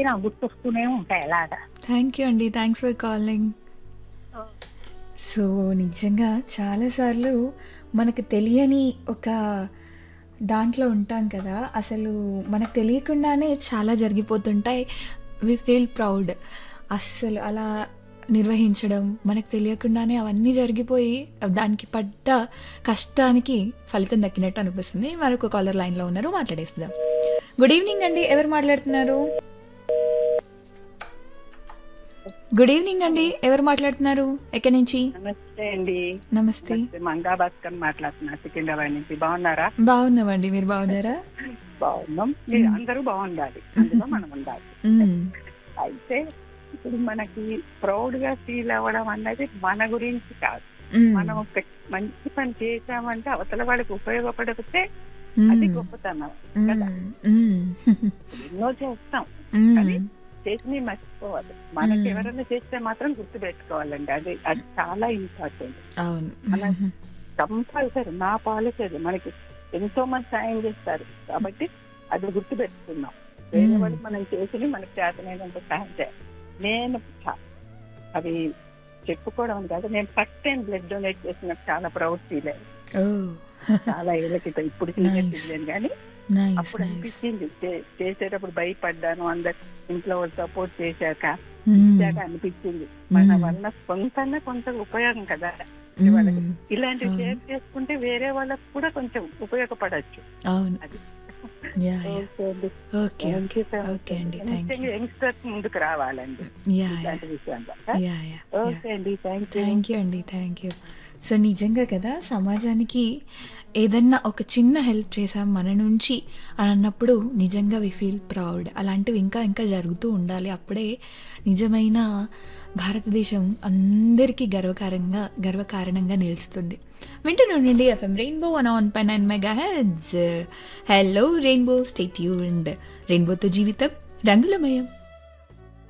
నాకు గుర్తొస్తూనే ఉంటాయి అలాగా థ్యాంక్ యూ అండి థ్యాంక్స్ ఫర్ కాలింగ్ సో నిజంగా చాలాసార్లు మనకు తెలియని ఒక దాంట్లో ఉంటాం కదా అసలు మనకు తెలియకుండానే చాలా జరిగిపోతుంటాయి వి ఫీల్ ప్రౌడ్ అస్సలు అలా నిర్వహించడం మనకు తెలియకుండానే అవన్నీ జరిగిపోయి దానికి పడ్డ కష్టానికి ఫలితం దక్కినట్టు అనిపిస్తుంది మరొక కాలర్ లైన్లో ఉన్నారు మాట్లాడేస్తుందాం గుడ్ ఈవినింగ్ అండి ఎవరు మాట్లాడుతున్నారు గుడ్ ఈవినింగ్ అండి ఎవరు మాట్లాడుతున్నారు ఎక్కడి నుంచి నమస్తే అండి నమస్తే మంగా భాస్కర్ మాట్లాడుతున్నా సికింద్రాబాద్ నుంచి బాగున్నారా బాగున్నామండి మీరు బాగున్నారా బాగున్నాం మీరు అందరూ బాగుండాలి అందులో మనం ఉండాలి మ్మ్. అయితే ఇప్పుడు మనకి ప్రౌడ్ గా ఫీల్ అవ్వడం అన్నది మన గురించి కాదు మ్మ్. మనం ఒక మంచి పని చేసామంటే అవతల వాళ్ళకి ఉపయోగపడితే మ్మ్. అది గొప్పతనం కదా మ్మ్. మ్మ్. ఎన్నో చేస్తాం మ్మ్. అది చేసి మర్చిపోవాలి మనకి మ్మ్. ఎవరైనా చేస్తే మాత్రం గుర్తు పెట్టుకోవాలండి అది అది చాలా ఇంపార్టెంట్ అవును మన- కంపల్సరీ నా పాలసీ అది మనకి ఎంతో మంది సాయం చేస్తారు కాబట్టి అది గుర్తు పెట్టుకున్నాం వేరే మ్మ్. వాళ్ళకి మనం చేసి మనకి చేతనైనంత సాయం చేయాలి నేను చా- అది చెప్పుకోవడం అని కాదు నేను ఫస్ట్ టైం బ్లడ్ డొనేట్ చేసినప్పుడు చాలా ప్రౌడ్ ఫీల్ అయ్యాను ఓ చాలా ఏళ్ళ క్రితం ఇప్పుడు Nice. చేయలేదు కానీ నైస్ అప్పుడు నైస్ అనిపించింది చే- చేసేటప్పుడు భయపడ్డాను అందరు ఇంట్లో వాళ్ళు సపోర్ట్ చేశాక మ్మ్. ఇచ్చాక అనిపించింది మన మ్మ్. వల్ల కొంత కొంత ఉపయోగం కదా మ్మ్. వాళ్ళకి ఇలాంటి అవును. షేర్ చేసుకుంటే వేరే వాళ్ళకి కూడా కొంచెం ఉపయోగపడచ్చు అవును అది. యా యా ఓకే అండి. Okay Thank you so much. Okay అండి థ్యాంక్ యూ ముఖ్యంగా యంగ్స్టర్స్ ముందుకు రావాలండి యా యా ఇలాంటి విషయంలో యా యా ఓకే అండి థ్యాంక్ యూ థ్యాంక్ యూ అండి థ్యాంక్ యూ సో నిజంగా కదా సమాజానికి ఏదన్నా ఒక చిన్న హెల్ప్ చేసాం మన నుంచి అని అన్నప్పుడు నిజంగా వి ఫీల్ ప్రౌడ్ అలాంటివి ఇంకా ఇంకా జరుగుతూ ఉండాలి అప్పుడే నిజమైన భారతదేశం అందరికీ గర్వకారంగా గర్వకారణంగా నిలుస్తుంది వింటూనే ఉండండి FM rainbow one on pie nine mega heads hello rainbow state యూండ్ రెయిన్బోతో జీవితం రంగులమయం